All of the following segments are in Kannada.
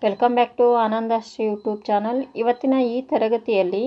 welcome back to Anandashree YouTube channel ಇವತ್ತಿನ ಈ ತರಗತಿಯಲ್ಲಿ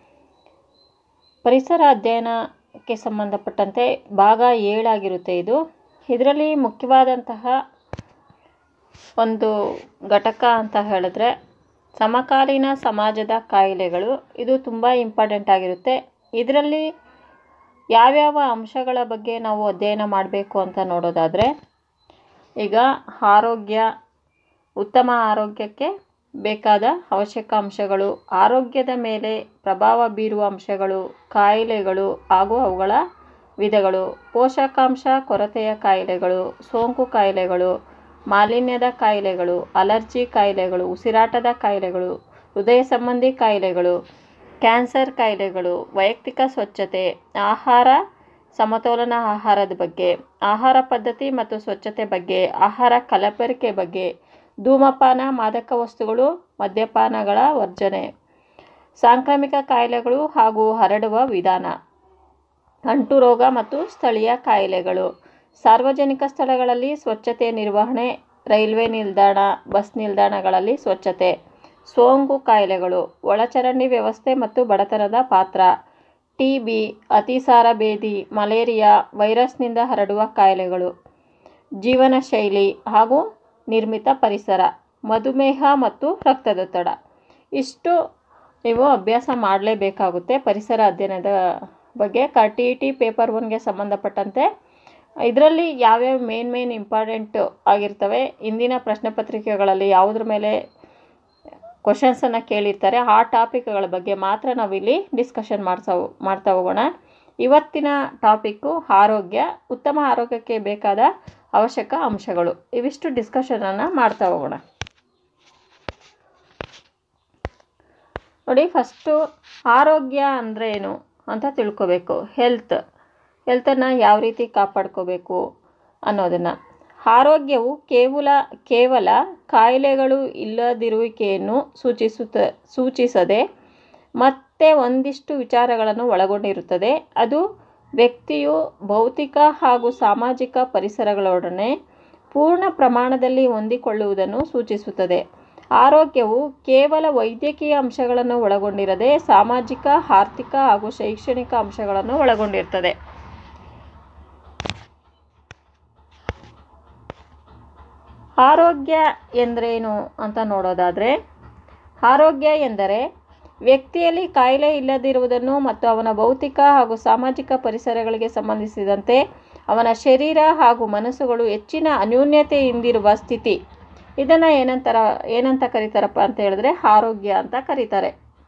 ಪರಿಸರ ಅಧ್ಯಯನಕ್ಕೆ ಸಂಬಂಧಪಟ್ಟಂತೆ ಭಾಗ ಏಳಾಗಿರುತ್ತೆ ಇದು ಇದರಲ್ಲಿ ಮುಖ್ಯವಾದಂತಹ ಒಂದು ಘಟಕ ಅಂತ ಹೇಳಿದ್ರೆ ಸಮಕಾಲೀನ ಸಮಾಜದ ಕಾಯಿಲೆಗಳು ಇದು ತುಂಬ ಇಂಪಾರ್ಟೆಂಟ್ ಆಗಿರುತ್ತೆ ಇದರಲ್ಲಿ ಯಾವ್ಯಾವ ಅಂಶಗಳ ಬಗ್ಗೆ ನಾವು ಅಧ್ಯಯನ ಮಾಡಬೇಕು ಅಂತ ನೋಡೋದಾದರೆ ಈಗ ಆರೋಗ್ಯ ಉತ್ತಮ ಆರೋಗ್ಯಕ್ಕೆ ಬೇಕಾದ ಅವಶ್ಯಕ ಅಂಶಗಳು ಆರೋಗ್ಯದ ಮೇಲೆ ಪ್ರಭಾವ ಬೀರುವ ಅಂಶಗಳು ಕಾಯಿಲೆಗಳು ಹಾಗೂ ಅವುಗಳ ವಿಧಗಳು ಪೋಷಕಾಂಶ ಕೊರತೆಯ ಕಾಯಿಲೆಗಳು ಸೋಂಕು ಕಾಯಿಲೆಗಳು ಮಾಲಿನ್ಯದ ಕಾಯಿಲೆಗಳು ಅಲರ್ಜಿ ಕಾಯಿಲೆಗಳು ಉಸಿರಾಟದ ಕಾಯಿಲೆಗಳು ಹೃದಯ ಸಂಬಂಧಿ ಕಾಯಿಲೆಗಳು ಕ್ಯಾನ್ಸರ್ ಕಾಯಿಲೆಗಳು ವೈಯಕ್ತಿಕ ಸ್ವಚ್ಛತೆ ಆಹಾರ ಸಮತೋಲನ ಆಹಾರದ ಬಗ್ಗೆ ಆಹಾರ ಪದ್ಧತಿ ಮತ್ತು ಸ್ವಚ್ಛತೆ ಬಗ್ಗೆ ಆಹಾರ ಕಲಬೆರಕೆ ಬಗ್ಗೆ ಧೂಮಪಾನ ಮಾದಕ ವಸ್ತುಗಳು ಮದ್ಯಪಾನಗಳ ವರ್ಜನೆ ಸಾಂಕ್ರಾಮಿಕ ಕಾಯಿಲೆಗಳು ಹಾಗೂ ಹರಡುವ ವಿಧಾನ ಅಂಟು ರೋಗ ಮತ್ತು ಸ್ಥಳೀಯ ಕಾಯಿಲೆಗಳು ಸಾರ್ವಜನಿಕ ಸ್ಥಳಗಳಲ್ಲಿ ಸ್ವಚ್ಛತೆ ನಿರ್ವಹಣೆ ರೈಲ್ವೆ ನಿಲ್ದಾಣ ಬಸ್ ನಿಲ್ದಾಣಗಳಲ್ಲಿ ಸ್ವಚ್ಛತೆ ಸೋಂಕು ಕಾಯಿಲೆಗಳು ಒಳಚರಂಡಿ ವ್ಯವಸ್ಥೆ ಮತ್ತು ಬಡತನದ ಪಾತ್ರ ಟಿ ಬಿ ಅತಿಸಾರ ಭೇದಿ ಮಲೇರಿಯಾ ವೈರಸ್ನಿಂದ ಹರಡುವ ಕಾಯಿಲೆಗಳು ಜೀವನ ಶೈಲಿ ಹಾಗೂ ನಿರ್ಮಿತ ಪರಿಸರ ಮಧುಮೇಹ ಮತ್ತು ರಕ್ತದೊತ್ತಡ ಇಷ್ಟು ನೀವು ಅಭ್ಯಾಸ ಮಾಡಲೇಬೇಕಾಗುತ್ತೆ ಪರಿಸರ ಅಧ್ಯಯನದ ಬಗ್ಗೆ ಕ ಟಿ ಇ ಟಿ ಪೇಪರ್ ಒನ್ಗೆ ಸಂಬಂಧಪಟ್ಟಂತೆ ಇದರಲ್ಲಿ ಯಾವ್ಯಾವ ಮೇನ್ ಮೇನ್ ಇಂಪಾರ್ಟೆಂಟ್ ಆಗಿರ್ತವೆ ಇಂದಿನ ಪ್ರಶ್ನೆ ಪತ್ರಿಕೆಗಳಲ್ಲಿ ಯಾವುದ್ರ ಮೇಲೆ ಕ್ವಶನ್ಸನ್ನು ಕೇಳಿರ್ತಾರೆ ಆ ಟಾಪಿಕ್ಗಳ ಬಗ್ಗೆ ಮಾತ್ರ ನಾವಿಲ್ಲಿ ಡಿಸ್ಕಷನ್ ಮಾಡ್ತಾ ಮಾಡ್ತಾ ಹೋಗೋಣ ಇವತ್ತಿನ ಟಾಪಿಕ್ಕು ಆರೋಗ್ಯ ಉತ್ತಮ ಆರೋಗ್ಯಕ್ಕೆ ಬೇಕಾದ ಅವಶ್ಯಕ ಅಂಶಗಳು ಇವಿಷ್ಟು ಡಿಸ್ಕಷನನ್ನು ಮಾಡ್ತಾ ಹೋಗೋಣ ನೋಡಿ ಫಸ್ಟು ಆರೋಗ್ಯ ಅಂದರೆ ಏನು ಅಂತ ತಿಳ್ಕೊಬೇಕು ಹೆಲ್ತ್ ಹೆಲ್ತನ್ನು ಯಾವ ರೀತಿ ಕಾಪಾಡ್ಕೋಬೇಕು ಅನ್ನೋದನ್ನು ಆರೋಗ್ಯವು ಕೇವಲ ಕೇವಲ ಕಾಯಿಲೆಗಳು ಇಲ್ಲದಿರುವಿಕೆಯನ್ನು ಸೂಚಿಸುತ್ತ ಸೂಚಿಸದೆ ಮತ್ತೆ ಒಂದಿಷ್ಟು ವಿಚಾರಗಳನ್ನು ಒಳಗೊಂಡಿರುತ್ತದೆ ಅದು ವ್ಯಕ್ತಿಯು ಭೌತಿಕ ಹಾಗೂ ಸಾಮಾಜಿಕ ಪರಿಸರಗಳೊಡನೆ ಪೂರ್ಣ ಪ್ರಮಾಣದಲ್ಲಿ ಹೊಂದಿಕೊಳ್ಳುವುದನ್ನು ಸೂಚಿಸುತ್ತದೆ ಆರೋಗ್ಯವು ಕೇವಲ ವೈದ್ಯಕೀಯ ಅಂಶಗಳನ್ನು ಒಳಗೊಂಡಿರದೆ ಸಾಮಾಜಿಕ ಆರ್ಥಿಕ ಹಾಗೂ ಶೈಕ್ಷಣಿಕ ಅಂಶಗಳನ್ನು ಒಳಗೊಂಡಿರ್ತದೆ ಆರೋಗ್ಯ ಎಂದರೇನು ಅಂತ ನೋಡೋದಾದರೆ ಆರೋಗ್ಯ ಎಂದರೆ ವ್ಯಕ್ತಿಯಲ್ಲಿ ಕಾಯಿಲೆ ಇಲ್ಲದಿರುವುದನ್ನು ಮತ್ತು ಅವನ ಭೌತಿಕ ಹಾಗೂ ಸಾಮಾಜಿಕ ಪರಿಸರಗಳಿಗೆ ಸಂಬಂಧಿಸಿದಂತೆ ಅವನ ಶರೀರ ಹಾಗೂ ಮನಸ್ಸುಗಳು ಹೆಚ್ಚಿನ ಅನ್ಯೂನ್ಯತೆಯಿಂದಿರುವ ಸ್ಥಿತಿ ಇದನ್ನು ಏನಂತಾರ ಏನಂತ ಕರೀತಾರಪ್ಪ ಅಂತ ಹೇಳಿದ್ರೆ ಆರೋಗ್ಯ ಅಂತ ಕರೀತಾರೆ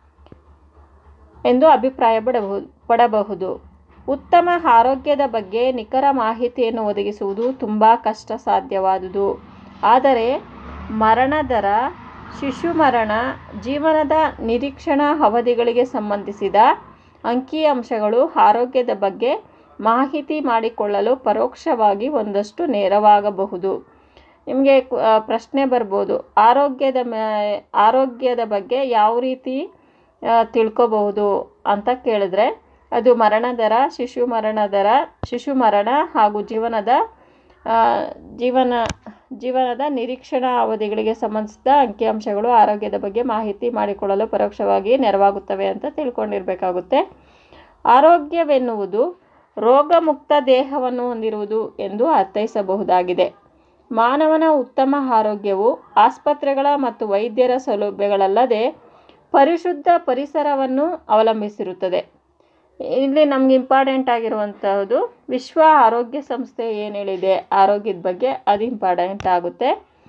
ಎಂದು ಅಭಿಪ್ರಾಯ ಪಡಬಹುದು ಪಡಬಹುದು ಉತ್ತಮ ಆರೋಗ್ಯದ ಬಗ್ಗೆ ನಿಖರ ಮಾಹಿತಿಯನ್ನು ಒದಗಿಸುವುದು ತುಂಬ ಕಷ್ಟ ಸಾಧ್ಯವಾದುದು ಆದರೆ ಮರಣ ದರ ಶಿಶು ಮರಣ ಜೀವನದ ನಿರೀಕ್ಷಣಾ ಅವಧಿಗಳಿಗೆ ಸಂಬಂಧಿಸಿದ ಅಂಕಿಅಂಶಗಳು ಆರೋಗ್ಯದ ಬಗ್ಗೆ ಮಾಹಿತಿ ಮಾಡಿಕೊಳ್ಳಲು ಪರೋಕ್ಷವಾಗಿ ಒಂದಷ್ಟು ನೆರವಾಗಬಹುದು ನಿಮಗೆ ಪ್ರಶ್ನೆ ಬರ್ಬೋದು ಆರೋಗ್ಯದ ಆರೋಗ್ಯದ ಬಗ್ಗೆ ಯಾವ ರೀತಿ ತಿಳ್ಕೊಬಹುದು ಅಂತ ಕೇಳಿದ್ರೆ ಅದು ಮರಣ ದರ ಶಿಶು ಮರಣ ದರ ಶಿಶು ಮರಣ ಹಾಗೂ ಜೀವನದ ಜೀವನ ಜೀವನದ ನಿರೀಕ್ಷಣಾ ಅವಧಿಗಳಿಗೆ ಸಂಬಂಧಿಸಿದ ಅಂಕಿಅಂಶಗಳು ಆರೋಗ್ಯದ ಬಗ್ಗೆ ಮಾಹಿತಿ ಮಾಡಿಕೊಳ್ಳಲು ಪರೋಕ್ಷವಾಗಿ ನೆರವಾಗುತ್ತವೆ ಅಂತ ತಿಳ್ಕೊಂಡಿರಬೇಕಾಗುತ್ತೆ ಆರೋಗ್ಯವೆನ್ನುವುದು ರೋಗಮುಕ್ತ ದೇಹವನ್ನು ಹೊಂದಿರುವುದು ಎಂದು ಅರ್ಥೈಸಬಹುದಾಗಿದೆ ಮಾನವನ ಉತ್ತಮ ಆರೋಗ್ಯವು ಆಸ್ಪತ್ರೆಗಳ ಮತ್ತು ವೈದ್ಯರ ಸೌಲಭ್ಯಗಳಲ್ಲದೆ ಪರಿಶುದ್ಧ ಪರಿಸರವನ್ನು ಅವಲಂಬಿಸಿರುತ್ತದೆ ಇಲ್ಲಿ ನಮ್ಗೆ ಇಂಪಾರ್ಟೆಂಟ್ ಆಗಿರುವಂತಹದ್ದು ವಿಶ್ವ ಆರೋಗ್ಯ ಸಂಸ್ಥೆ ಏನು ಹೇಳಿದೆ ಆರೋಗ್ಯದ ಬಗ್ಗೆ ಅದು ಇಂಪಾರ್ಟೆಂಟ್ ಆಗುತ್ತೆ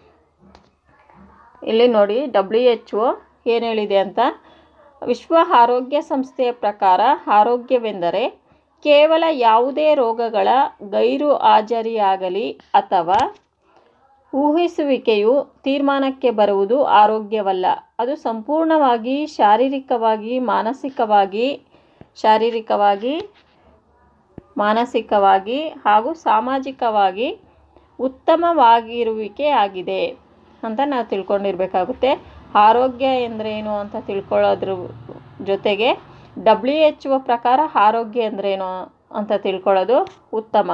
ಇಲ್ಲಿ ನೋಡಿ ಡಬ್ಲ್ಯೂ ಎಚ್ ಒ ಏನು ಹೇಳಿದೆ ಅಂತ ವಿಶ್ವ ಆರೋಗ್ಯ ಸಂಸ್ಥೆಯ ಪ್ರಕಾರ ಆರೋಗ್ಯವೆಂದರೆ ಕೇವಲ ಯಾವುದೇ ರೋಗಗಳ ಗೈರು ಹಾಜರಿಯಾಗಲಿ ಅಥವಾ ಊಹಿಸುವಿಕೆಯು ತೀರ್ಮಾನಕ್ಕೆ ಬರುವುದು ಆರೋಗ್ಯವಲ್ಲ ಅದು ಸಂಪೂರ್ಣವಾಗಿ ಶಾರೀರಿಕವಾಗಿ ಮಾನಸಿಕವಾಗಿ ಶಾರೀರಿಕವಾಗಿ ಮಾನಸಿಕವಾಗಿ ಹಾಗೂ ಸಾಮಾಜಿಕವಾಗಿ ಉತ್ತಮವಾಗಿರುವಿಕೆ ಆಗಿದೆ ಅಂತ ನಾವು ತಿಳ್ಕೊಂಡಿರಬೇಕಾಗುತ್ತೆ ಆರೋಗ್ಯ ಎಂದರೇನು ಅಂತ ತಿಳ್ಕೊಳ್ಳೋದ್ರ ಜೊತೆಗೆ ಡಬ್ಲ್ಯೂ ಎಚ್ ಒ ಪ್ರಕಾರ ಆರೋಗ್ಯ ಅಂದ್ರೇನು ಅಂತ ತಿಳ್ಕೊಳ್ಳೋದು ಉತ್ತಮ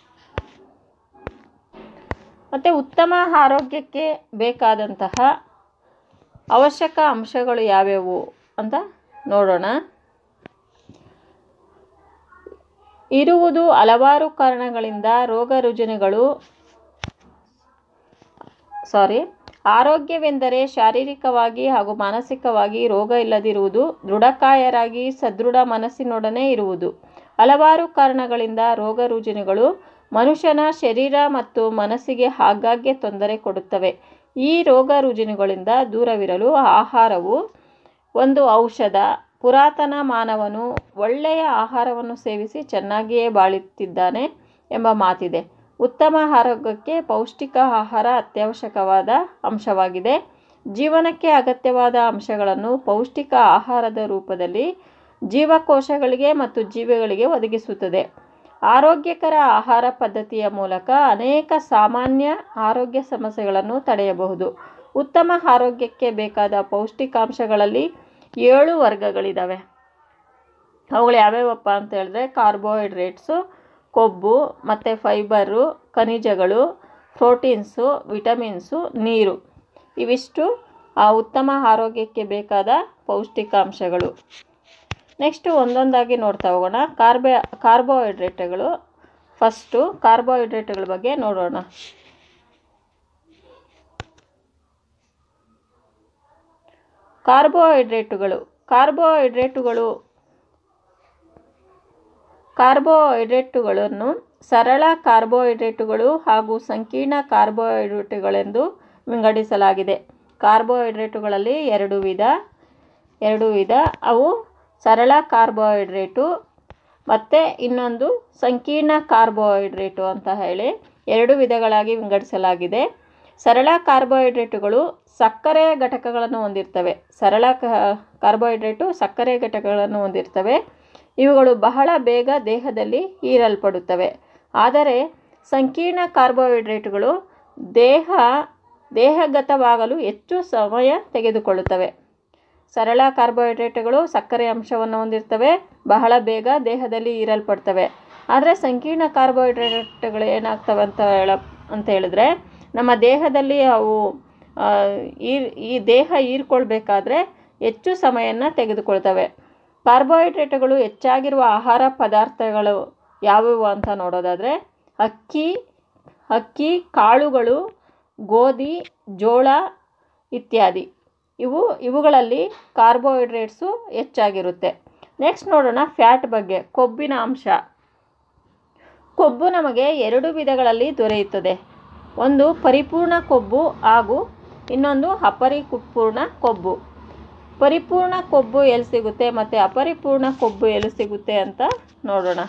ಮತ್ತು ಉತ್ತಮ ಆರೋಗ್ಯಕ್ಕೆ ಬೇಕಾದಂತಹ ಅವಶ್ಯಕ ಅಂಶಗಳು ಯಾವ್ಯಾವು ಅಂತ ನೋಡೋಣ ಇರುವುದು ಹಲವಾರು ಕಾರಣಗಳಿಂದ ರೋಗ ರುಜಿನಗಳು ಸಾರಿ ಆರೋಗ್ಯವೆಂದರೆ ಶಾರೀರಿಕವಾಗಿ ಹಾಗೂ ಮಾನಸಿಕವಾಗಿ ರೋಗ ಇಲ್ಲದಿರುವುದು ದೃಢಕಾಯರಾಗಿ ಸದೃಢ ಮನಸ್ಸಿನೊಡನೆ ಇರುವುದು ಹಲವಾರು ಕಾರಣಗಳಿಂದ ರೋಗ ರುಜಿನಗಳು ಮನುಷ್ಯನ ಶರೀರ ಮತ್ತು ಮನಸ್ಸಿಗೆ ಆಗಾಗ್ಗೆ ತೊಂದರೆ ಕೊಡುತ್ತವೆ ಈ ರೋಗ ರುಜಿನಗಳಿಂದ ದೂರವಿರಲು ಆಹಾರವು ಒಂದು ಔಷಧ ಪುರಾತನ ಮಾನವನು ಒಳ್ಳೆಯ ಆಹಾರವನ್ನು ಸೇವಿಸಿ ಚೆನ್ನಾಗಿಯೇ ಬಾಳುತ್ತಿದ್ದಾನೆ ಎಂಬ ಮಾತಿದೆ ಉತ್ತಮ ಆರೋಗ್ಯಕ್ಕೆ ಪೌಷ್ಟಿಕ ಆಹಾರ ಅತ್ಯವಶ್ಯಕವಾದ ಅಂಶವಾಗಿದೆ ಜೀವನಕ್ಕೆ ಅಗತ್ಯವಾದ ಅಂಶಗಳನ್ನು ಪೌಷ್ಟಿಕ ಆಹಾರದ ರೂಪದಲ್ಲಿ ಜೀವಕೋಶಗಳಿಗೆ ಮತ್ತು ಜೀವಿಗಳಿಗೆ ಒದಗಿಸುತ್ತದೆ ಆರೋಗ್ಯಕರ ಆಹಾರ ಪದ್ಧತಿಯ ಮೂಲಕ ಅನೇಕ ಸಾಮಾನ್ಯ ಆರೋಗ್ಯ ಸಮಸ್ಯೆಗಳನ್ನು ತಡೆಯಬಹುದು ಉತ್ತಮ ಆರೋಗ್ಯಕ್ಕೆ ಬೇಕಾದ ಪೌಷ್ಟಿಕಾಂಶಗಳಲ್ಲಿ ಏಳು ವರ್ಗಗಳಿದ್ದಾವೆ ಅವುಗಳು ಯಾವ್ಯಾವಪ್ಪ ಅಂತ ಹೇಳಿದ್ರೆ ಕಾರ್ಬೋಹೈಡ್ರೇಟ್ಸು ಕೊಬ್ಬು ಮತ್ತು ಫೈಬರು ಖನಿಜಗಳು ಪ್ರೋಟೀನ್ಸು ವಿಟಮಿನ್ಸು ನೀರು ಇವಿಷ್ಟು ಆ ಉತ್ತಮ ಆರೋಗ್ಯಕ್ಕೆ ಬೇಕಾದ ಪೌಷ್ಟಿಕಾಂಶಗಳು ನೆಕ್ಸ್ಟು ಒಂದೊಂದಾಗಿ ನೋಡ್ತಾ ಹೋಗೋಣ ಕಾರ್ಬೆ ಕಾರ್ಬೋಹೈಡ್ರೇಟ್ಗಳು ಫಸ್ಟು ಕಾರ್ಬೋಹೈಡ್ರೇಟ್ಗಳ ಬಗ್ಗೆ ನೋಡೋಣ ಕಾರ್ಬೋಹೈಡ್ರೇಟುಗಳು ಕಾರ್ಬೋಹೈಡ್ರೇಟುಗಳು ಕಾರ್ಬೋಹೈಡ್ರೇಟುಗಳನ್ನು ಸರಳ ಕಾರ್ಬೋಹೈಡ್ರೇಟುಗಳು ಹಾಗೂ ಸಂಕೀರ್ಣ ಕಾರ್ಬೋಹೈಡ್ರೇಟುಗಳೆಂದು ವಿಂಗಡಿಸಲಾಗಿದೆ ಕಾರ್ಬೋಹೈಡ್ರೇಟುಗಳಲ್ಲಿ ಎರಡು ವಿಧ ಎರಡು ವಿಧ ಅವು ಸರಳ ಕಾರ್ಬೋಹೈಡ್ರೇಟು ಮತ್ತು ಇನ್ನೊಂದು ಸಂಕೀರ್ಣ ಕಾರ್ಬೋಹೈಡ್ರೇಟು ಅಂತ ಹೇಳಿ ಎರಡು ವಿಧಗಳಾಗಿ ವಿಂಗಡಿಸಲಾಗಿದೆ ಸರಳ ಕಾರ್ಬೋಹೈಡ್ರೇಟುಗಳು ಸಕ್ಕರೆ ಘಟಕಗಳನ್ನು ಹೊಂದಿರ್ತವೆ ಸರಳ ಕಾರ್ಬೋಹೈಡ್ರೇಟು ಸಕ್ಕರೆ ಘಟಕಗಳನ್ನು ಹೊಂದಿರ್ತವೆ ಇವುಗಳು ಬಹಳ ಬೇಗ ದೇಹದಲ್ಲಿ ಹೀರಲ್ಪಡುತ್ತವೆ ಆದರೆ ಸಂಕೀರ್ಣ ಕಾರ್ಬೋಹೈಡ್ರೇಟುಗಳು ದೇಹ ದೇಹಗತವಾಗಲು ಹೆಚ್ಚು ಸಮಯ ತೆಗೆದುಕೊಳ್ಳುತ್ತವೆ ಸರಳ ಕಾರ್ಬೋಹೈಡ್ರೇಟ್ಗಳು ಸಕ್ಕರೆ ಅಂಶವನ್ನು ಹೊಂದಿರ್ತವೆ ಬಹಳ ಬೇಗ ದೇಹದಲ್ಲಿ ಹೀರಲ್ಪಡ್ತವೆ ಆದರೆ ಸಂಕೀರ್ಣ ಕಾರ್ಬೋಹೈಡ್ರೇಟ್ಗಳು ಏನಾಗ್ತವೆ ಅಂತ ಹೇಳ ಅಂತ ಹೇಳಿದ್ರೆ ನಮ್ಮ ದೇಹದಲ್ಲಿ ಅವು ಈ ಈ ದೇಹ ಹೀರ್ಕೊಳ್ಬೇಕಾದ್ರೆ ಹೆಚ್ಚು ಸಮಯನ ತೆಗೆದುಕೊಳ್ತವೆ ಕಾರ್ಬೋಹೈಡ್ರೇಟ್ಗಳು ಹೆಚ್ಚಾಗಿರುವ ಆಹಾರ ಪದಾರ್ಥಗಳು ಯಾವುವು ಅಂತ ನೋಡೋದಾದರೆ ಅಕ್ಕಿ ಅಕ್ಕಿ ಕಾಳುಗಳು ಗೋಧಿ ಜೋಳ ಇತ್ಯಾದಿ ಇವು ಇವುಗಳಲ್ಲಿ ಕಾರ್ಬೋಹೈಡ್ರೇಟ್ಸು ಹೆಚ್ಚಾಗಿರುತ್ತೆ ನೆಕ್ಸ್ಟ್ ನೋಡೋಣ ಫ್ಯಾಟ್ ಬಗ್ಗೆ ಕೊಬ್ಬಿನ ಅಂಶ ಕೊಬ್ಬು ನಮಗೆ ಎರಡು ವಿಧಗಳಲ್ಲಿ ದೊರೆಯುತ್ತದೆ ಒಂದು ಪರಿಪೂರ್ಣ ಕೊಬ್ಬು ಹಾಗೂ ಇನ್ನೊಂದು ಅಪರಿಪೂರ್ಣ ಕೊಬ್ಬು ಪರಿಪೂರ್ಣ ಕೊಬ್ಬು ಎಲ್ಲಿ ಸಿಗುತ್ತೆ ಮತ್ತು ಅಪರಿಪೂರ್ಣ ಕೊಬ್ಬು ಎಲ್ಲಿ ಸಿಗುತ್ತೆ ಅಂತ ನೋಡೋಣ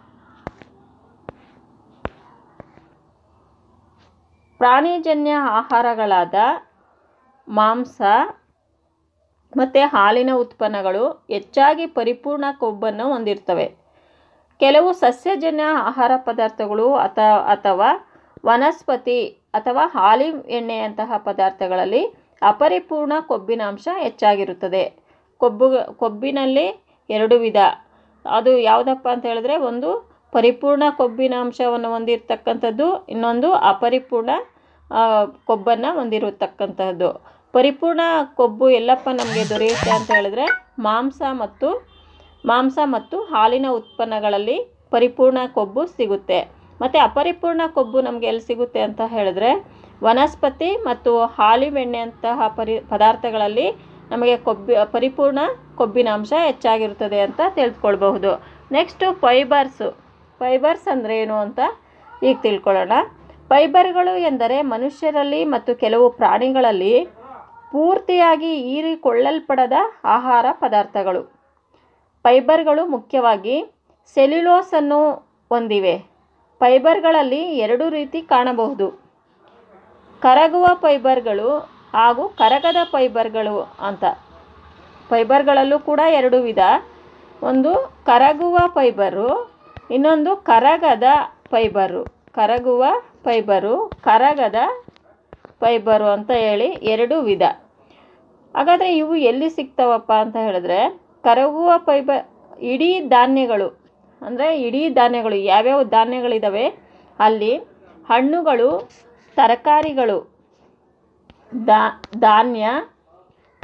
ಪ್ರಾಣಿಜನ್ಯ ಆಹಾರಗಳಾದ ಮಾಂಸ ಮತ್ತು ಹಾಲಿನ ಉತ್ಪನ್ನಗಳು ಹೆಚ್ಚಾಗಿ ಪರಿಪೂರ್ಣ ಕೊಬ್ಬನ್ನು ಹೊಂದಿರ್ತವೆ ಕೆಲವು ಸಸ್ಯಜನ್ಯ ಆಹಾರ ಪದಾರ್ಥಗಳು ಅಥ ಅಥವಾ ವನಸ್ಪತಿ ಅಥವಾ ಆಲಿವ್ ಎಣ್ಣೆಯಂತಹ ಪದಾರ್ಥಗಳಲ್ಲಿ ಅಪರಿಪೂರ್ಣ ಕೊಬ್ಬಿನಾಂಶ ಹೆಚ್ಚಾಗಿರುತ್ತದೆ ಕೊಬ್ಬು ಕೊಬ್ಬಿನಲ್ಲಿ ಎರಡು ವಿಧ ಅದು ಯಾವುದಪ್ಪ ಅಂತ ಹೇಳಿದ್ರೆ ಒಂದು ಪರಿಪೂರ್ಣ ಕೊಬ್ಬಿನಾಂಶವನ್ನು ಹೊಂದಿರತಕ್ಕಂಥದ್ದು ಇನ್ನೊಂದು ಅಪರಿಪೂರ್ಣ ಕೊಬ್ಬನ್ನು ಹೊಂದಿರತಕ್ಕಂತಹದ್ದು ಪರಿಪೂರ್ಣ ಕೊಬ್ಬು ಎಲ್ಲಪ್ಪ ನಮಗೆ ದೊರೆಯುತ್ತೆ ಅಂತ ಹೇಳಿದ್ರೆ ಮಾಂಸ ಮತ್ತು ಮಾಂಸ ಮತ್ತು ಹಾಲಿನ ಉತ್ಪನ್ನಗಳಲ್ಲಿ ಪರಿಪೂರ್ಣ ಕೊಬ್ಬು ಸಿಗುತ್ತೆ ಮತ್ತು ಅಪರಿಪೂರ್ಣ ಕೊಬ್ಬು ನಮಗೆ ಎಲ್ಲಿ ಸಿಗುತ್ತೆ ಅಂತ ಹೇಳಿದ್ರೆ ವನಸ್ಪತಿ ಮತ್ತು ಹಾಲಿವ್ ಎಣ್ಣೆಯಂತಹ ಪರಿ ಪದಾರ್ಥಗಳಲ್ಲಿ ನಮಗೆ ಕೊಬ್ಬಿ ಪರಿಪೂರ್ಣ ಕೊಬ್ಬಿನಾಂಶ ಹೆಚ್ಚಾಗಿರುತ್ತದೆ ಅಂತ ತಿಳ್ಕೊಳ್ಬಹುದು ನೆಕ್ಸ್ಟು ಫೈಬರ್ಸು ಫೈಬರ್ಸ್ ಅಂದರೆ ಏನು ಅಂತ ಈಗ ತಿಳ್ಕೊಳ್ಳೋಣ ಫೈಬರ್ಗಳು ಎಂದರೆ ಮನುಷ್ಯರಲ್ಲಿ ಮತ್ತು ಕೆಲವು ಪ್ರಾಣಿಗಳಲ್ಲಿ ಪೂರ್ತಿಯಾಗಿ ಹೀರಿಕೊಳ್ಳಲ್ಪಡದ ಆಹಾರ ಪದಾರ್ಥಗಳು ಫೈಬರ್ಗಳು ಮುಖ್ಯವಾಗಿ ಸೆಲ್ಯುಲೋಸನ್ನು ಹೊಂದಿವೆ ಫೈಬರ್ಗಳಲ್ಲಿ ಎರಡು ರೀತಿ ಕಾಣಬಹುದು ಕರಗುವ ಫೈಬರ್ಗಳು ಹಾಗೂ ಕರಗದ ಫೈಬರ್ಗಳು ಅಂತ ಫೈಬರ್ಗಳಲ್ಲೂ ಕೂಡ ಎರಡು ವಿಧ ಒಂದು ಕರಗುವ ಫೈಬರು ಇನ್ನೊಂದು ಕರಗದ ಫೈಬರು ಕರಗುವ ಫೈಬರು ಕರಗದ ಫೈಬರು ಅಂತ ಹೇಳಿ ಎರಡು ವಿಧ ಹಾಗಾದರೆ ಇವು ಎಲ್ಲಿ ಸಿಗ್ತಾವಪ್ಪ ಅಂತ ಹೇಳಿದ್ರೆ ಕರಗುವ ಫೈಬರ್ ಇಡೀ ಧಾನ್ಯಗಳು ಅಂದರೆ ಇಡೀ ಧಾನ್ಯಗಳು ಯಾವ್ಯಾವ ಧಾನ್ಯಗಳಿದ್ದಾವೆ ಅಲ್ಲಿ ಹಣ್ಣುಗಳು ತರಕಾರಿಗಳು ದಾ ಧಾನ್ಯ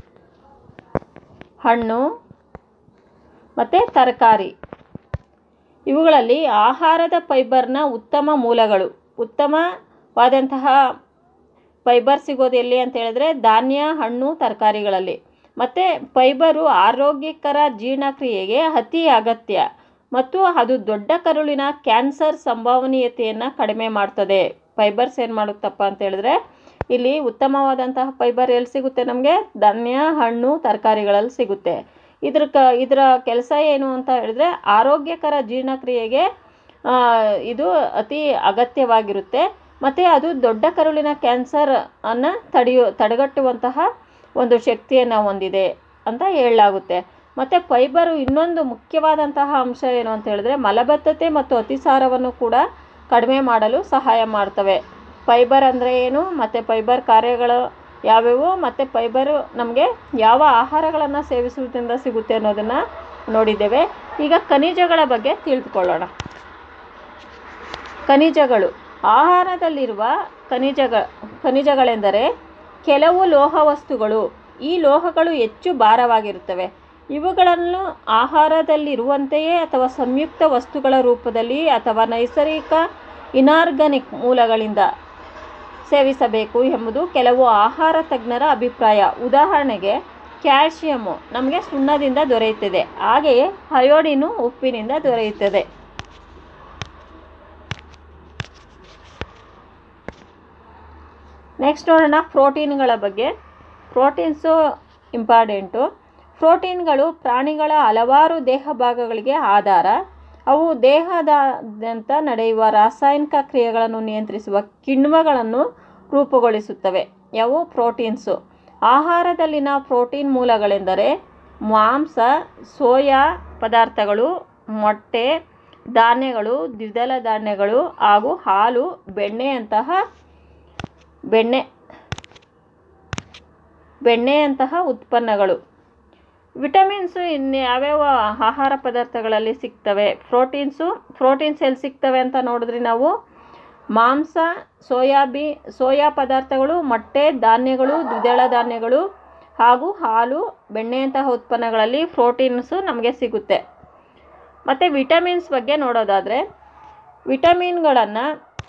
ಹಣ್ಣು ಮತ್ತು ತರಕಾರಿ ಇವುಗಳಲ್ಲಿ ಆಹಾರದ ಫೈಬರ್ನ ಉತ್ತಮ ಮೂಲಗಳು ಉತ್ತಮವಾದಂತಹ ಫೈಬರ್ ಸಿಗೋದು ಎಲ್ಲಿ ಅಂತ ಹೇಳಿದ್ರೆ ಧಾನ್ಯ ಹಣ್ಣು ತರಕಾರಿಗಳಲ್ಲಿ ಮತ್ತು ಫೈಬರು ಆರೋಗ್ಯಕರ ಜೀರ್ಣಕ್ರಿಯೆಗೆ ಅತಿ ಅಗತ್ಯ ಮತ್ತು ಅದು ದೊಡ್ಡ ಕರುಳಿನ ಕ್ಯಾನ್ಸರ್ ಸಂಭವನೀಯತೆಯನ್ನು ಕಡಿಮೆ ಮಾಡ್ತದೆ ಫೈಬರ್ಸ್ ಏನು ಮಾಡುತ್ತಪ್ಪ ಅಂತ ಹೇಳಿದ್ರೆ ಇಲ್ಲಿ ಉತ್ತಮವಾದಂತಹ ಫೈಬರ್ ಎಲ್ಲಿ ಸಿಗುತ್ತೆ ನಮಗೆ ಧಾನ್ಯ ಹಣ್ಣು ತರಕಾರಿಗಳಲ್ಲಿ ಸಿಗುತ್ತೆ ಇದ್ರ ಕ ಇದರ ಕೆಲಸ ಏನು ಅಂತ ಹೇಳಿದ್ರೆ ಆರೋಗ್ಯಕರ ಜೀರ್ಣಕ್ರಿಯೆಗೆ ಆ, ಇದು ಅತಿ ಅಗತ್ಯವಾಗಿರುತ್ತೆ ಮತ್ತು ಅದು ದೊಡ್ಡ ಕರುಳಿನ ಕ್ಯಾನ್ಸರ್ ಅನ್ನು ತಡೆಯು ತಡೆಗಟ್ಟುವಂತಹ ಒಂದು ಶಕ್ತಿಯನ್ನು ಹೊಂದಿದೆ ಅಂತ ಹೇಳಲಾಗುತ್ತೆ ಮತ್ತು ಫೈಬರು ಇನ್ನೊಂದು ಮುಖ್ಯವಾದಂತಹ ಅಂಶ ಏನು ಅಂತ ಹೇಳಿದ್ರೆ ಮಲಬದ್ಧತೆ ಮತ್ತು ಅತಿಸಾರವನ್ನು ಕೂಡ ಕಡಿಮೆ ಮಾಡಲು ಸಹಾಯ ಮಾಡ್ತವೆ ಫೈಬರ್ ಅಂದರೆ ಏನು ಮತ್ತು ಫೈಬರ್ ಕಾರ್ಯಗಳು ಯಾವ್ಯಾವು ಮತ್ತು ಫೈಬರು ನಮಗೆ ಯಾವ ಆಹಾರಗಳನ್ನು ಸೇವಿಸುವುದರಿಂದ ಸಿಗುತ್ತೆ ಅನ್ನೋದನ್ನು ನೋಡಿದ್ದೇವೆ ಈಗ ಖನಿಜಗಳ ಬಗ್ಗೆ ತಿಳಿದುಕೊಳ್ಳೋಣ ಖನಿಜಗಳು ಆಹಾರದಲ್ಲಿರುವ ಖನಿಜಗ ಖನಿಜಗಳೆಂದರೆ ಕೆಲವು ಲೋಹ ವಸ್ತುಗಳು ಈ ಲೋಹಗಳು ಹೆಚ್ಚು ಭಾರವಾಗಿರುತ್ತವೆ ಇವುಗಳನ್ನು ಆಹಾರದಲ್ಲಿರುವಂತೆಯೇ ಅಥವಾ ಸಂಯುಕ್ತ ವಸ್ತುಗಳ ರೂಪದಲ್ಲಿ ಅಥವಾ ನೈಸರ್ಗಿಕ ಇನಾರ್ಗಾನಿಕ್ ಮೂಲಗಳಿಂದ ಸೇವಿಸಬೇಕು ಎಂಬುದು ಕೆಲವು ಆಹಾರ ತಜ್ಞರ ಅಭಿಪ್ರಾಯ ಉದಾಹರಣೆಗೆ ಕ್ಯಾಲ್ಶಿಯಮ್ಮು ನಮಗೆ ಸುಣ್ಣದಿಂದ ದೊರೆಯುತ್ತದೆ ಹಾಗೆಯೇ ಅಯೋಡಿನು ಉಪ್ಪಿನಿಂದ ದೊರೆಯುತ್ತದೆ ನೆಕ್ಸ್ಟ್ ನೋಡೋಣ ಪ್ರೋಟೀನ್ಗಳ ಬಗ್ಗೆ ಪ್ರೋಟೀನ್ಸು ಇಂಪಾರ್ಟೆಂಟು ಪ್ರೋಟೀನ್ಗಳು ಪ್ರಾಣಿಗಳ ಹಲವಾರು ದೇಹ ಭಾಗಗಳಿಗೆ ಆಧಾರ ಅವು ದೇಹದಾದ್ಯಂತ ನಡೆಯುವ ರಾಸಾಯನಿಕ ಕ್ರಿಯೆಗಳನ್ನು ನಿಯಂತ್ರಿಸುವ ಕಿಣ್ವಗಳನ್ನು ರೂಪುಗೊಳಿಸುತ್ತವೆ ಯಾವುವು ಪ್ರೋಟೀನ್ಸು ಆಹಾರದಲ್ಲಿನ ಪ್ರೋಟೀನ್ ಮೂಲಗಳೆಂದರೆ ಮಾಂಸ ಸೋಯಾ ಪದಾರ್ಥಗಳು ಮೊಟ್ಟೆ ಧಾನ್ಯಗಳು ದ್ವಿದಳ ಧಾನ್ಯಗಳು ಹಾಗೂ ಹಾಲು ಬೆಣ್ಣೆಯಂತಹ ಬೆಣ್ಣೆ ಬೆಣ್ಣೆಯಂತಹ ಉತ್ಪನ್ನಗಳು ವಿಟಮಿನ್ಸು ಇನ್ನು ಯಾವ್ಯಾವ ಆಹಾರ ಪದಾರ್ಥಗಳಲ್ಲಿ ಸಿಗ್ತವೆ ಪ್ರೋಟೀನ್ಸು ಪ್ರೋಟೀನ್ಸ್ ಎಲ್ಲಿ ಸಿಗ್ತವೆ ಅಂತ ನೋಡಿದ್ರೆ ನಾವು ಮಾಂಸ ಸೋಯಾಬಿ ಸೋಯಾ ಪದಾರ್ಥಗಳು ಮೊಟ್ಟೆ ಧಾನ್ಯಗಳು ದ್ವಿದಳ ಧಾನ್ಯಗಳು ಹಾಗೂ ಹಾಲು ಬೆಣ್ಣೆಯಂತಹ ಉತ್ಪನ್ನಗಳಲ್ಲಿ ಪ್ರೋಟೀನ್ಸು ನಮಗೆ ಸಿಗುತ್ತೆ ಮತ್ತು ವಿಟಮಿನ್ಸ್ ಬಗ್ಗೆ ನೋಡೋದಾದರೆ ವಿಟಮಿನ್ಗಳನ್ನು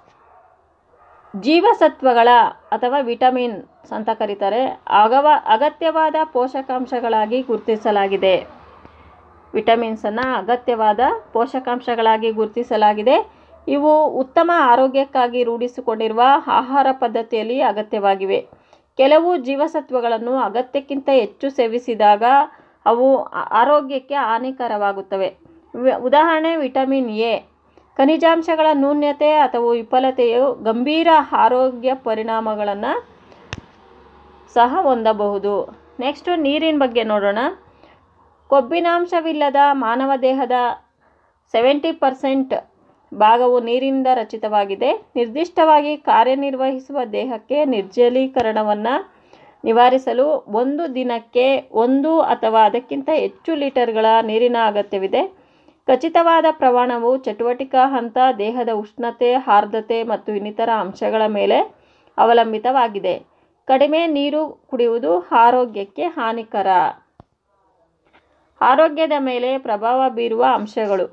ಜೀವಸತ್ವಗಳ ಅಥವಾ ವಿಟಮಿನ್ಸ್ ಅಂತ ಕರೀತಾರೆ ಅಗವ ಅಗತ್ಯವಾದ ಪೋಷಕಾಂಶಗಳಾಗಿ ಗುರುತಿಸಲಾಗಿದೆ ವಿಟಮಿನ್ಸನ್ನು ಅಗತ್ಯವಾದ ಪೋಷಕಾಂಶಗಳಾಗಿ ಗುರುತಿಸಲಾಗಿದೆ ಇವು ಉತ್ತಮ ಆರೋಗ್ಯಕ್ಕಾಗಿ ರೂಢಿಸಿಕೊಂಡಿರುವ ಆಹಾರ ಪದ್ಧತಿಯಲ್ಲಿ ಅಗತ್ಯವಾಗಿವೆ ಕೆಲವು ಜೀವಸತ್ವಗಳನ್ನು ಅಗತ್ಯಕ್ಕಿಂತ ಹೆಚ್ಚು ಸೇವಿಸಿದಾಗ ಅವು ಆ- ಆರೋಗ್ಯಕ್ಕೆ ಹಾನಿಕರವಾಗುತ್ತವೆ ವಿ- ಉದಾಹರಣೆ ವಿಟಮಿನ್ ಎ ಖನಿಜಾಂಶಗಳ ನ್ಯೂನ್ಯತೆ ಅಥವಾ ವಿಫಲತೆಯು ಗಂಭೀರ ಆರೋಗ್ಯ ಪರಿಣಾಮಗಳನ್ನು ಸಹ ಹೊಂದಬಹುದು ನೆಕ್ಸ್ಟು ನೀರಿನ ಬಗ್ಗೆ ನೋಡೋಣ ಕೊಬ್ಬಿನಾಂಶವಿಲ್ಲದ ಮಾನವ ದೇಹದ ಸೆವೆಂಟಿ ಪರ್ಸೆಂಟ್ ಭಾಗವು ನೀರಿನಿಂದ ರಚಿತವಾಗಿದೆ ನಿರ್ದಿಷ್ಟವಾಗಿ ಕಾರ್ಯನಿರ್ವಹಿಸುವ ದೇಹಕ್ಕೆ ನಿರ್ಜಲೀಕರಣವನ್ನು ನಿವಾರಿಸಲು ಒಂದು ದಿನಕ್ಕೆ ಒಂದು ಅಥವಾ ಅದಕ್ಕಿಂತ ಹೆಚ್ಚು ಲೀಟರ್ಗಳ ನೀರಿನ ಅಗತ್ಯವಿದೆ ಖಚಿತವಾದ ಪ್ರಮಾಣವು ಚಟುವಟಿಕಾ ಹಂತ ದೇಹದ ಉಷ್ಣತೆ ಆರ್ದ್ರತೆ ಮತ್ತು ಇನ್ನಿತರ ಅಂಶಗಳ ಮೇಲೆ ಅವಲಂಬಿತವಾಗಿದೆ ಕಡಿಮೆ ನೀರು ಕುಡಿಯುವುದು ಆರೋಗ್ಯಕ್ಕೆ ಹಾನಿಕರ ಆರೋಗ್ಯದ ಮೇಲೆ ಪ್ರಭಾವ ಬೀರುವ ಅಂಶಗಳು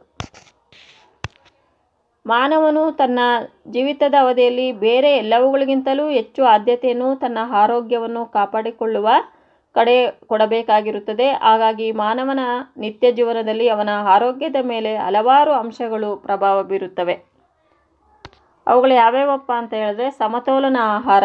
ಮಾನವನು ತನ್ನ ಜೀವಿತದ ಅವಧಿಯಲ್ಲಿ ಬೇರೆ ಎಲ್ಲವುಗಳಿಗಿಂತಲೂ ಹೆಚ್ಚು ಆದ್ಯತೆಯನ್ನು ತನ್ನ ಆರೋಗ್ಯವನ್ನು ಕಾಪಾಡಿಕೊಳ್ಳುವ ಕಡೆ ಕೊಡಬೇಕಾಗಿರುತ್ತದೆ ಹಾಗಾಗಿ ಮಾನವನ ನಿತ್ಯ ಜೀವನದಲ್ಲಿ ಅವನ ಆರೋಗ್ಯದ ಮೇಲೆ ಹಲವಾರು ಅಂಶಗಳು ಪ್ರಭಾವ ಬೀರುತ್ತವೆ ಅವುಗಳು ಯಾವ್ಯಾವಪ್ಪ ಅಂತ ಹೇಳಿದ್ರೆ ಸಮತೋಲನ ಆಹಾರ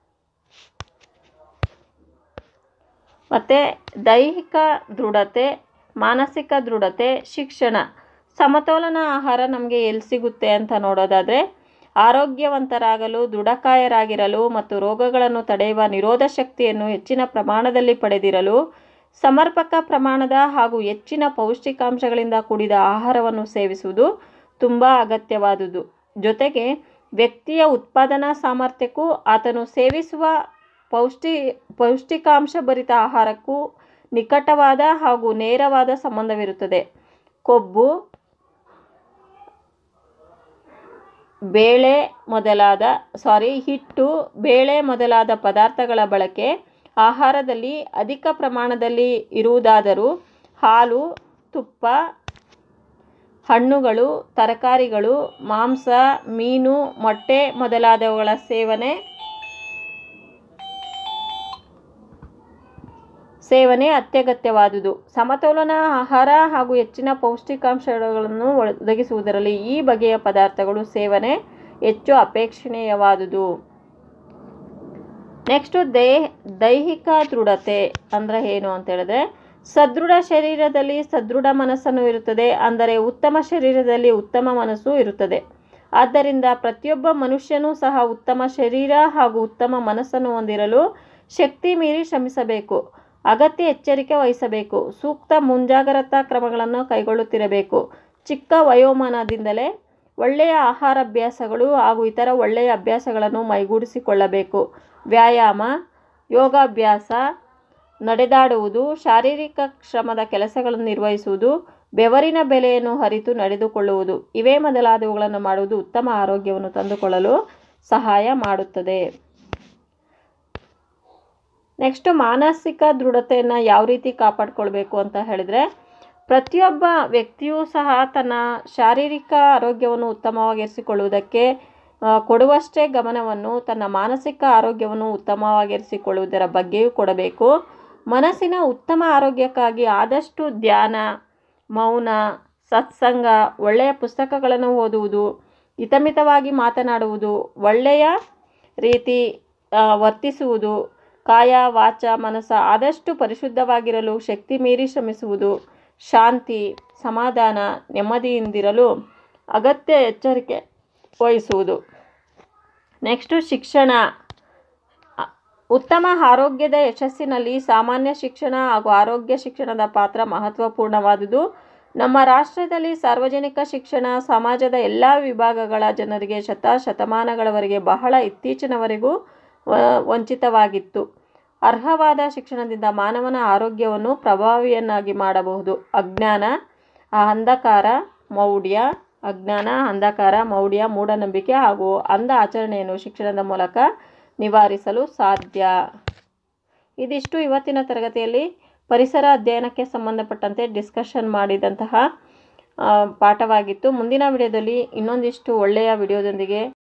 ಮತ್ತು ದೈಹಿಕ ದೃಢತೆ ಮಾನಸಿಕ ದೃಢತೆ ಶಿಕ್ಷಣ ಸಮತೋಲನ ಆಹಾರ ನಮಗೆ ಎಲ್ಲಿ ಸಿಗುತ್ತೆ ಅಂತ ನೋಡೋದಾದರೆ ಆರೋಗ್ಯವಂತರಾಗಲು ದೃಢಕಾಯರಾಗಿರಲು ಮತ್ತು ರೋಗಗಳನ್ನು ತಡೆಯುವ ನಿರೋಧ ಶಕ್ತಿಯನ್ನು ಹೆಚ್ಚಿನ ಪ್ರಮಾಣದಲ್ಲಿ ಪಡೆದಿರಲು ಸಮರ್ಪಕ ಪ್ರಮಾಣದ ಹಾಗೂ ಹೆಚ್ಚಿನ ಪೌಷ್ಟಿಕಾಂಶಗಳಿಂದ ಕೂಡಿದ ಆಹಾರವನ್ನು ಸೇವಿಸುವುದು ತುಂಬ ಅಗತ್ಯವಾದುದು ಜೊತೆಗೆ ವ್ಯಕ್ತಿಯ ಉತ್ಪಾದನಾ ಸಾಮರ್ಥ್ಯಕ್ಕೂ ಆತನು ಸೇವಿಸುವ ಪೌಷ್ಟಿ ಪೌಷ್ಟಿಕಾಂಶಭರಿತ ಆಹಾರಕ್ಕೂ ನಿಕಟವಾದ ಹಾಗೂ ನೇರವಾದ ಸಂಬಂಧವಿರುತ್ತದೆ ಕೊಬ್ಬು ಬೇಳೆ ಮೊದಲಾದ ಸಾರಿ ಹಿಟ್ಟು ಬೇಳೆ ಮೊದಲಾದ ಪದಾರ್ಥಗಳ ಬಳಕೆ ಆಹಾರದಲ್ಲಿ ಅಧಿಕ ಪ್ರಮಾಣದಲ್ಲಿ ಇರುವುದಾದರೂ ಹಾಲು ತುಪ್ಪ ಹಣ್ಣುಗಳು ತರಕಾರಿಗಳು ಮಾಂಸ ಮೀನು ಮೊಟ್ಟೆ ಮೊದಲಾದವುಗಳ ಸೇವನೆ ಸೇವನೆ ಅತ್ಯಗತ್ಯವಾದುದು ಸಮತೋಲನ ಆಹಾರ ಹಾಗೂ ಹೆಚ್ಚಿನ ಪೌಷ್ಟಿಕಾಂಶಗಳನ್ನು ಒದಗಿಸುವುದರಲ್ಲಿ ಈ ಬಗೆಯ ಪದಾರ್ಥಗಳು ಸೇವನೆ ಹೆಚ್ಚು ಅಪೇಕ್ಷಣೀಯವಾದುದು ನೆಕ್ಸ್ಟು ದೇ ದೈಹಿಕ ದೃಢತೆ ಅಂದರೆ ಏನು ಅಂತ ಹೇಳಿದ್ರೆ ಸದೃಢ ಶರೀರದಲ್ಲಿ ಸದೃಢ ಮನಸ್ಸನ್ನು ಇರುತ್ತದೆ ಅಂದರೆ ಉತ್ತಮ ಶರೀರದಲ್ಲಿ ಉತ್ತಮ ಮನಸ್ಸು ಇರುತ್ತದೆ ಆದ್ದರಿಂದ ಪ್ರತಿಯೊಬ್ಬ ಮನುಷ್ಯನೂ ಸಹ ಉತ್ತಮ ಶರೀರ ಹಾಗೂ ಉತ್ತಮ ಮನಸ್ಸನ್ನು ಹೊಂದಿರಲು ಶಕ್ತಿ ಮೀರಿ ಶ್ರಮಿಸಬೇಕು ಅಗತ್ಯ ಎಚ್ಚರಿಕೆ ವಹಿಸಬೇಕು ಸೂಕ್ತ ಮುಂಜಾಗ್ರತಾ ಕ್ರಮಗಳನ್ನು ಕೈಗೊಳ್ಳುತ್ತಿರಬೇಕು ಚಿಕ್ಕ ವಯೋಮಾನದಿಂದಲೇ ಒಳ್ಳೆಯ ಆಹಾರಾಭ್ಯಾಸಗಳು ಹಾಗೂ ಇತರ ಒಳ್ಳೆಯ ಅಭ್ಯಾಸಗಳನ್ನು ಮೈಗೂಡಿಸಿಕೊಳ್ಳಬೇಕು ವ್ಯಾಯಾಮ ಯೋಗಾಭ್ಯಾಸ ನಡೆದಾಡುವುದು ಶಾರೀರಿಕ ಶ್ರಮದ ಕೆಲಸಗಳನ್ನು ನಿರ್ವಹಿಸುವುದು ಬೆವರಿನ ಬೆಲೆಯನ್ನು ಅರಿತು ನಡೆದುಕೊಳ್ಳುವುದು ಇವೇ ಮೊದಲಾದವುಗಳನ್ನು ಮಾಡುವುದು ಉತ್ತಮ ಆರೋಗ್ಯವನ್ನು ತಂದುಕೊಳ್ಳಲು ಸಹಾಯ ಮಾಡುತ್ತದೆ ನೆಕ್ಸ್ಟ್ ಮಾನಸಿಕ ದೃಢತೆಯನ್ನು ಯಾವ ರೀತಿ ಕಾಪಾಡಿಕೊಳ್ಬೇಕು ಅಂತ ಹೇಳಿದರೆ ಪ್ರತಿಯೊಬ್ಬ ವ್ಯಕ್ತಿಯೂ ಸಹ ತನ್ನ ಶಾರೀರಿಕ ಆರೋಗ್ಯವನ್ನು ಉತ್ತಮವಾಗಿರಿಸಿಕೊಳ್ಳುವುದಕ್ಕೆ ಆ, ಕೊಡುವಷ್ಟೇ ಗಮನವನ್ನು ತನ್ನ ಮಾನಸಿಕ ಆರೋಗ್ಯವನ್ನು ಉತ್ತಮವಾಗಿರಿಸಿಕೊಳ್ಳುವುದರ ಬಗ್ಗೆಯೂ ಕೊಡಬೇಕು ಮನಸ್ಸಿನ ಉತ್ತಮ ಆರೋಗ್ಯಕ್ಕಾಗಿ ಆದಷ್ಟು ಧ್ಯಾನ ಮೌನ ಸತ್ಸಂಗ ಒಳ್ಳೆಯ ಪುಸ್ತಕಗಳನ್ನು ಓದುವುದು ಹಿತಮಿತವಾಗಿ ಮಾತನಾಡುವುದು ಒಳ್ಳೆಯ ರೀತಿ ಆ, ವರ್ತಿಸುವುದು ಕಾಯ ವಾಚ ಮನಸ್ಸ ಆದಷ್ಟು ಪರಿಶುದ್ಧವಾಗಿರಲು ಶಕ್ತಿ ಮೀರಿ ಶ್ರಮಿಸುವುದು ಶಾಂತಿ ಸಮಾಧಾನ ನೆಮ್ಮದಿಯಿಂದಿರಲು ಅಗತ್ಯ ಎಚ್ಚರಿಕೆ ವಹಿಸುವುದು ನೆಕ್ಸ್ಟು ಶಿಕ್ಷಣ ಅ- ಉತ್ತಮ ಆರೋಗ್ಯದ ಯಶಸ್ಸಿನಲ್ಲಿ ಸಾಮಾನ್ಯ ಶಿಕ್ಷಣ ಹಾಗೂ ಆರೋಗ್ಯ ಶಿಕ್ಷಣದ ಪಾತ್ರ ಮಹತ್ವಪೂರ್ಣವಾದುದು ನಮ್ಮ ರಾಷ್ಟ್ರದಲ್ಲಿ ಸಾರ್ವಜನಿಕ ಶಿಕ್ಷಣ ಸಮಾಜದ ಎಲ್ಲ ವಿಭಾಗಗಳ ಜನರಿಗೆ ಶತ ಶತಮಾನಗಳವರೆಗೆ ಬಹಳ ಇತ್ತೀಚಿನವರೆಗೂ ವ- ವಂಚಿತವಾಗಿತ್ತು ಅರ್ಹವಾದ ಶಿಕ್ಷಣದಿಂದ ಮಾನವನ ಆರೋಗ್ಯವನ್ನು ಪ್ರಭಾವಿಯನ್ನಾಗಿ ಮಾಡಬಹುದು ಅಜ್ಞಾನ ಆ ಅಂಧಕಾರ ಮೌಢ್ಯ ಅಜ್ಞಾನ ಅಂಧಕಾರ ಮೌಢ್ಯ ಮೂಢನಂಬಿಕೆ ಹಾಗೂ ಅಂಧ ಆಚರಣೆಯನ್ನು ಶಿಕ್ಷಣದ ಮೂಲಕ ನಿವಾರಿಸಲು ಸಾಧ್ಯ ಇದಿಷ್ಟು ಇವತ್ತಿನ ತರಗತಿಯಲ್ಲಿ ಪರಿಸರ ಅಧ್ಯಯನಕ್ಕೆ ಸಂಬಂಧಪಟ್ಟಂತೆ ಡಿಸ್ಕಷನ್ ಮಾಡಿದಂತಹ ಆ, ಪಾಠವಾಗಿತ್ತು ಮುಂದಿನ ವಿಡಿಯೋದಲ್ಲಿ ಇನ್ನೊಂದಿಷ್ಟು ಒಳ್ಳೆಯ ವಿಡಿಯೋದೊಂದಿಗೆ